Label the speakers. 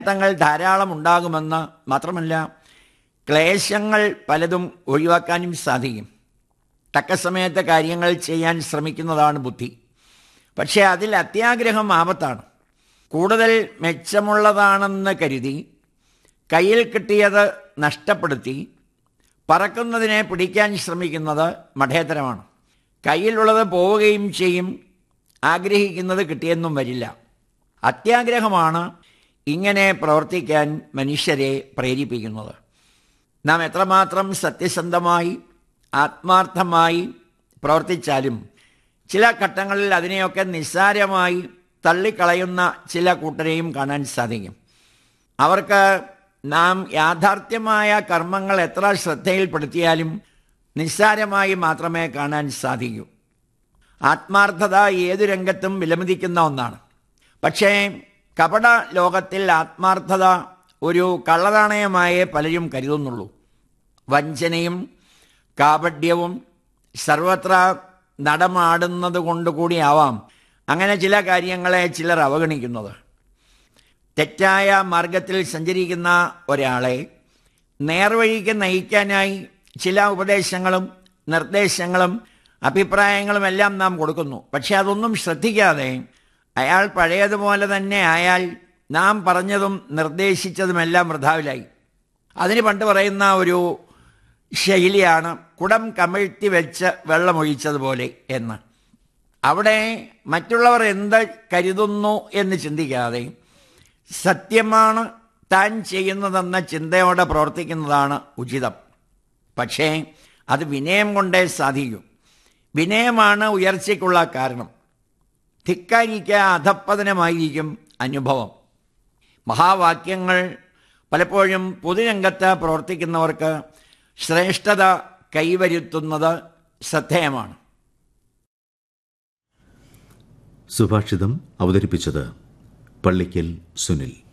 Speaker 1: നേട്ടങ്ങൾ ധാരാളം ഉണ്ടാകുമെന്ന് മാത്രമല്ല ക്ലേശങ്ങൾ പലതും ഒഴിവാക്കാനും സാധിക്കും തക്ക സമയത്ത് കാര്യങ്ങൾ ചെയ്യാൻ ശ്രമിക്കുന്നതാണ് ബുദ്ധി പക്ഷേ അതിൽ അത്യാഗ്രഹം ആപത്താണ് കൂടുതൽ മെച്ചമുള്ളതാണെന്ന് കരുതി കയ്യിൽ കിട്ടിയത് നഷ്ടപ്പെടുത്തി പറക്കുന്നതിനെ പിടിക്കാൻ ശ്രമിക്കുന്നത് മഠേതരമാണ് കയ്യിലുള്ളത് പോവുകയും ചെയ്യും ആഗ്രഹിക്കുന്നത് കിട്ടിയെന്നും വരില്ല അത്യാഗ്രഹമാണ് ഇങ്ങനെ പ്രവർത്തിക്കാൻ മനുഷ്യരെ പ്രേരിപ്പിക്കുന്നത് നാം എത്രമാത്രം സത്യസന്ധമായി ആത്മാർത്ഥമായി പ്രവർത്തിച്ചാലും ചില ഘട്ടങ്ങളിൽ അതിനെയൊക്കെ നിസ്സാരമായി തള്ളിക്കളയുന്ന ചില കൂട്ടരെയും കാണാൻ സാധിക്കും അവർക്ക് നാം യാഥാർത്ഥ്യമായ കർമ്മങ്ങൾ എത്ര ശ്രദ്ധയിൽപ്പെടുത്തിയാലും നിസ്സാരമായി മാത്രമേ കാണാൻ സാധിക്കൂ ആത്മാർത്ഥത ഏതു രംഗത്തും വിലമതിക്കുന്ന ഒന്നാണ് പക്ഷേ കപട ലോകത്തിൽ ആത്മാർത്ഥത ഒരു കള്ളനാണയമായേ പലരും കരുതുന്നുള്ളൂ വഞ്ചനയും കാപഡ്യവും സർവത്ര നടമാടുന്നത് കൊണ്ടുകൂടിയാവാം അങ്ങനെ ചില കാര്യങ്ങളെ ചിലർ അവഗണിക്കുന്നത് തെറ്റായ മാർഗത്തിൽ സഞ്ചരിക്കുന്ന ഒരാളെ നേർവഴിക്ക് നയിക്കാനായി ചില ഉപദേശങ്ങളും നിർദ്ദേശങ്ങളും അഭിപ്രായങ്ങളും എല്ലാം നാം കൊടുക്കുന്നു പക്ഷെ അതൊന്നും ശ്രദ്ധിക്കാതെ അയാൾ പഴയതുപോലെ തന്നെ ആയാൽ നാം പറഞ്ഞതും നിർദ്ദേശിച്ചതുമെല്ലാം വൃഥാവിലായി അതിന് പണ്ട് പറയുന്ന ഒരു ശൈലിയാണ് കുടം കമിഴ്ത്തി വെച്ച് വെള്ളമൊഴിച്ചതുപോലെ എന്ന് അവിടെ മറ്റുള്ളവർ എന്ത് കരുതുന്നു എന്ന് ചിന്തിക്കാതെ സത്യമാണ് താൻ ചെയ്യുന്നതെന്ന ചിന്തയോടെ പ്രവർത്തിക്കുന്നതാണ് ഉചിതം പക്ഷേ അത് വിനയം കൊണ്ടേ സാധിക്കൂ വിനയമാണ് ഉയർച്ചയ്ക്കുള്ള കാരണം ധിക്കാരിക്ക് അധപ്പതനമായിരിക്കും അനുഭവം മഹാവാക്യങ്ങൾ പലപ്പോഴും പൊതുരംഗത്ത് പ്രവർത്തിക്കുന്നവർക്ക് ശ്രേഷ്ഠത കൈവരുത്തുന്നത് ശ്രദ്ധേയമാണ്
Speaker 2: സുഭാഷിതം അവതരിപ്പിച്ചത് പള്ളിക്കൽ സുനിൽ